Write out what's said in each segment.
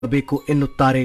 ಬೇಕು ಎನ್ನುತ್ತಾರೆ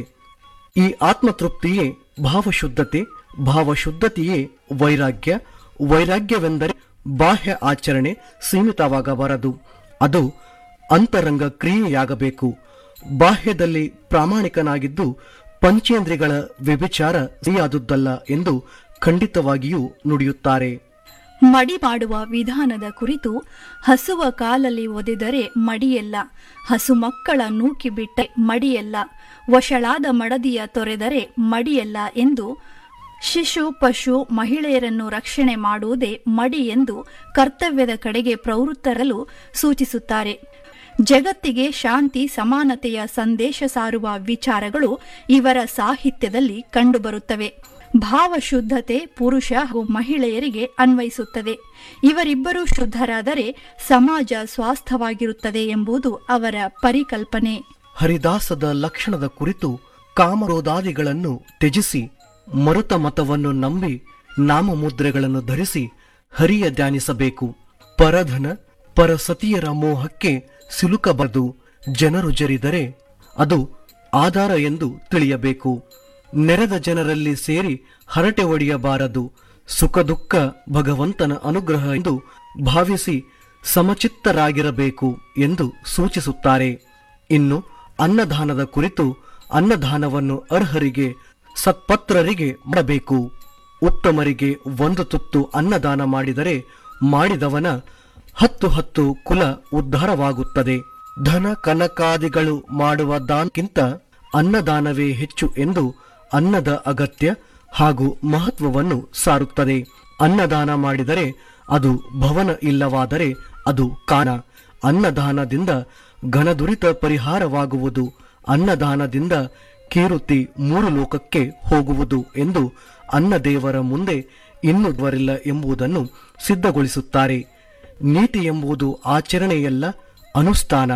ಈ ಆತ್ಮತೃಪ್ತಿಯೇ ಭಾವಶುದ್ಧತೆ ಭಾವಶುದ್ಧತೆಯೇ ವೈರಾಗ್ಯ ವೈರಾಗ್ಯವೆಂದರೆ ಬಾಹ್ಯ ಆಚರಣೆ ಸೀಮಿತವಾಗಬಾರದು ಅದು ಅಂತರಂಗ ಕ್ರಿಯೆಯಾಗಬೇಕು ಬಾಹ್ಯದಲ್ಲಿ ಪ್ರಾಮಾಣಿಕನಾಗಿದ್ದು ಪಂಚೇಂದ್ರಿಗಳ ವ್ಯಭಿಚಾರ ಸರಿಯಾದುದ್ದಲ್ಲ ಎಂದು ಖಂಡಿತವಾಗಿಯೂ ನುಡಿಯುತ್ತಾರೆ ಮಡಿ ಮಾಡುವ ವಿಧಾನದ ಕುರಿತು ಹಸುವ ಕಾಲಲ್ಲಿ ಒದೆದರೆ ಮಡಿಯಲ್ಲ ಹಸು ಮಕ್ಕಳ ನೂಕಿ ಬಿಟ್ಟ ಮಡಿಯಲ್ಲ ವಶಳಾದ ಮಡದಿಯ ತೊರೆದರೆ ಮಡಿಯಲ್ಲ ಎಂದು ಶಿಶು ಪಶು ಮಹಿಳೆಯರನ್ನು ರಕ್ಷಣೆ ಮಾಡುವುದೇ ಮಡಿ ಎಂದು ಕರ್ತವ್ಯದ ಕಡೆಗೆ ಪ್ರವೃತ್ತರಲು ಸೂಚಿಸುತ್ತಾರೆ ಜಗತ್ತಿಗೆ ಶಾಂತಿ ಸಮಾನತೆಯ ಸಂದೇಶ ಸಾರುವ ವಿಚಾರಗಳು ಇವರ ಸಾಹಿತ್ಯದಲ್ಲಿ ಕಂಡುಬರುತ್ತವೆ ಭಾವಶುದ್ಧತೆ ಪುರುಷ ಹಾಗೂ ಮಹಿಳೆಯರಿಗೆ ಅನ್ವಯಿಸುತ್ತದೆ ಇವರಿಬ್ಬರೂ ಶುದ್ಧರಾದರೆ ಸಮಾಜ ಸ್ವಾಸ್ಥವಾಗಿರುತ್ತದೆ ಎಂಬುದು ಅವರ ಪರಿಕಲ್ಪನೆ ಹರಿದಾಸದ ಲಕ್ಷಣದ ಕುರಿತು ಕಾಮರೋಧಾದಿಗಳನ್ನು ತ್ಯಜಿಸಿ ಮರುತ ಮತವನ್ನು ನಂಬಿ ನಾಮಮುದ್ರೆಗಳನ್ನು ಧರಿಸಿ ಹರಿಯ ಧ್ಯಾನಿಸಬೇಕು ಪರಧನ ಪರಸತಿಯರ ಮೋಹಕ್ಕೆ ಸಿಲುಕಬಾರದು ಜನರು ಜರಿದರೆ ಅದು ಆಧಾರ ಎಂದು ತಿಳಿಯಬೇಕು ನೆರೆದ ಜನರಲ್ಲಿ ಸೇರಿ ಹರಟೆ ಒಡೆಯಬಾರದು ಸುಖ ದುಃಖ ಭಗವಂತನ ಅನುಗ್ರಹ ಎಂದು ಭಾವಿಸಿ ಸಮಚಿತ್ತರಾಗಿರಬೇಕು ಎಂದು ಸೂಚಿಸುತ್ತಾರೆ ಇನ್ನು ಅನ್ನದಾನದ ಕುರಿತು ಅನ್ನದಾನವನ್ನು ಅರ್ಹರಿಗೆ ಸತ್ಪತ್ರರಿಗೆ ಮಾಡಬೇಕು ಉತ್ತಮರಿಗೆ ಒಂದು ತುತ್ತು ಅನ್ನದಾನ ಮಾಡಿದರೆ ಮಾಡಿದವನ ಹತ್ತು ಹತ್ತು ಕುಲ ಉದ್ಧಾರವಾಗುತ್ತದೆ ಧನ ಕನಕಾದಿಗಳು ಮಾಡುವ ದಾನಕ್ಕಿಂತ ಅನ್ನದಾನವೇ ಹೆಚ್ಚು ಎಂದು ಅನ್ನದ ಅಗತ್ಯ ಹಾಗೂ ಮಹತ್ವವನ್ನು ಸಾರುತ್ತದೆ ಅನ್ನದಾನ ಮಾಡಿದರೆ ಅದು ಭವನ ಇಲ್ಲವಾದರೆ ಅದು ಕಾಣ ಅನ್ನದಾನದಿಂದ ಘನದುರಿತ ಪರಿಹಾರವಾಗುವುದು ಅನ್ನದಾನದಿಂದ ಕೀರುತಿ ಮೂರು ಲೋಕಕ್ಕೆ ಹೋಗುವುದು ಎಂದು ಅನ್ನದೇವರ ಮುಂದೆ ಇನ್ನುವರಿಲ್ಲ ಎಂಬುದನ್ನು ಸಿದ್ಧಗೊಳಿಸುತ್ತಾರೆ ನೀತಿ ಎಂಬುದು ಆಚರಣೆಯಲ್ಲ ಅನುಷ್ಠಾನ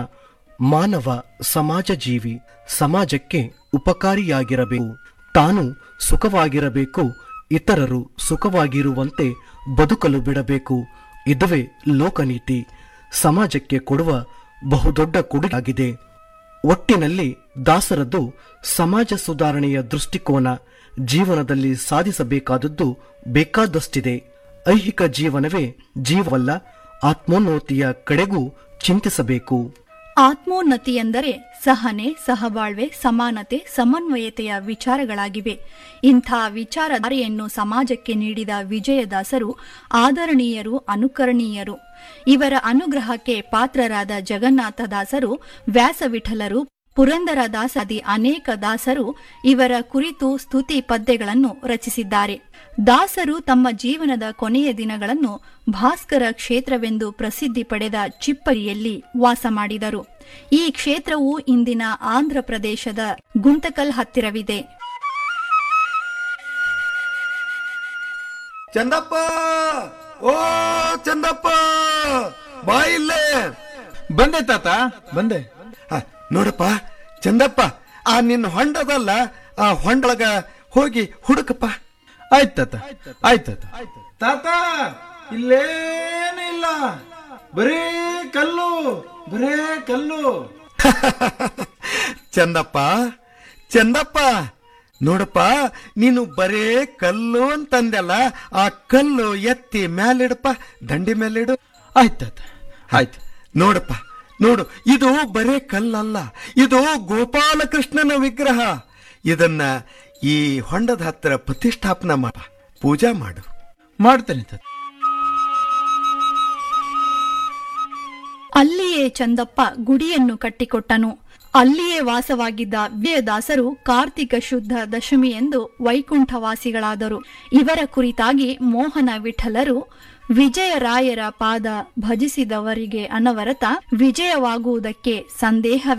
ಮಾನವ ಸಮಾಜ ಜೀವಿ ಸಮಾಜಕ್ಕೆ ಉಪಕಾರಿಯಾಗಿರಬೇಕು ತಾನು ಸುಖವಾಗಿರಬೇಕು ಇತರರು ಸುಖವಾಗಿರುವಂತೆ ಬದುಕಲು ಬಿಡಬೇಕು ಇದುವೇ ಲೋಕನೀತಿ ಸಮಾಜಕ್ಕೆ ಕೊಡುವ ಬಹುದೊಡ್ಡ ಕೊಡುಗೆಯಾಗಿದೆ ಒಟ್ಟಿನಲ್ಲಿ ದಾಸರದ್ದು ಸಮಾಜ ಸುಧಾರಣೆಯ ದೃಷ್ಟಿಕೋನ ಜೀವನದಲ್ಲಿ ಸಾಧಿಸಬೇಕಾದದ್ದು ಬೇಕಾದಷ್ಟಿದೆ ಐಹಿಕ ಜೀವನವೇ ಜೀವವಲ್ಲ ಆತ್ಮೋನ್ನತಿಯ ಕಡೆಗೂ ಚಿಂತಿಸಬೇಕು ಆತ್ಮೋನ್ನತಿ ಎಂದರೆ ಸಹನೆ ಸಹಬಾಳ್ವೆ ಸಮಾನತೆ ಸಮನ್ವಯತೆಯ ವಿಚಾರಗಳಾಗಿವೆ ಇಂಥ ವಿಚಾರಧಾರೆಯನ್ನು ಸಮಾಜಕ್ಕೆ ನೀಡಿದ ವಿಜಯದಾಸರು ಆದರಣೀಯರು ಅನುಕರಣೀಯರು ಇವರ ಅನುಗ್ರಹಕ್ಕೆ ಪಾತ್ರರಾದ ಜಗನ್ನಾಥದಾಸರು ವ್ಯಾಸವಿಠಲರು ಪುರಂದರದಾಸಾದಿ ಅನೇಕ ದಾಸರು ಇವರ ಕುರಿತು ಸ್ತುತಿ ಪದ್ಯಗಳನ್ನು ರಚಿಸಿದ್ದಾರೆ ದಾಸರು ತಮ್ಮ ಜೀವನದ ಕೊನೆಯ ದಿನಗಳನ್ನು ಭಾಸ್ಕರ ಕ್ಷೇತ್ರವೆಂದು ಪ್ರಸಿದ್ಧಿ ಪಡೆದ ಚಿಪ್ಪರಿಯಲ್ಲಿ ವಾಸ ಮಾಡಿದರು ಈ ಕ್ಷೇತ್ರವು ಇಂದಿನ ಆಂಧ್ರ ಪ್ರದೇಶದ ಗುಂತಕಲ್ ಹತ್ತಿರವಿದೆ ಚಂದಪ್ಪ ಓ ಚಂದಪ್ಪ ಬಾ ಇಲ್ಲೇ ಬಂದೆ ತಾತ ಬಂದೆ ಆ, ನೋಡಪ್ಪ ಚಂದಪ್ಪ ಆ ನಿನ್ನ ಹೊಂಡದಲ್ಲ ಆ ಹೊಂಡೊಳಗ ಹೋಗಿ ಹುಡುಕಪ್ಪ ಆಯ್ತು ತಾತ ಆಯ್ತು ತಾತ ತಾತ ಇಲ್ಲೇನು ಇಲ್ಲ ಬರೇ ಕಲ್ಲು ಬರೇ ಕಲ್ಲು ಚಂದಪ್ಪ ಚಂದಪ್ಪ ನೋಡಪ್ಪ ನೀನು ಬರೇ ಕಲ್ಲು ಅಂತಂದೆಲ್ಲ ಆ ಕಲ್ಲು ಎತ್ತಿ ಮ್ಯಾಲಿಡಪ್ಪ ದಂಡಿ ಮೇಲಿಡು ಆಯ್ತು ತಾತ ಆಯ್ತು ನೋಡಪ್ಪ ನೋಡು ಇದು ಬರೇ ಕಲ್ಲಲ್ಲ ಇದು ಗೋಪಾಲಕೃಷ್ಣನ ವಿಗ್ರಹ ಇದನ್ನ ಈ ಹೊಂಡದ ಹತ್ತಿರ ಪ್ರತಿಷ್ಠಾಪನ ಮಾಡ ಪೂಜಾ ಮಾಡು ಮಾಡ್ತೇನೆ ತಾತ ಅಲ್ಲಿಯೇ ಚಂದಪ್ಪ ಗುಡಿಯನ್ನು ಕಟ್ಟಿಕೊಟ್ಟನು ಅಲ್ಲಿಯೇ ವಾಸವಾಗಿದ್ದ ವಿಜಯದಾಸರು ಕಾರ್ತಿಕ ಶುದ್ಧ ದಶಮಿ ಎಂದು ವೈಕುಂಠವಾಸಿಗಳಾದರು ಇವರ ಕುರಿತಾಗಿ ಮೋಹನ ವಿಠಲರು ವಿಜಯರಾಯರ ಪಾದ ಭಜಿಸಿದವರಿಗೆ ಅನವರತ ವಿಜಯವಾಗುವುದಕ್ಕೆ ಸಂದೇಹ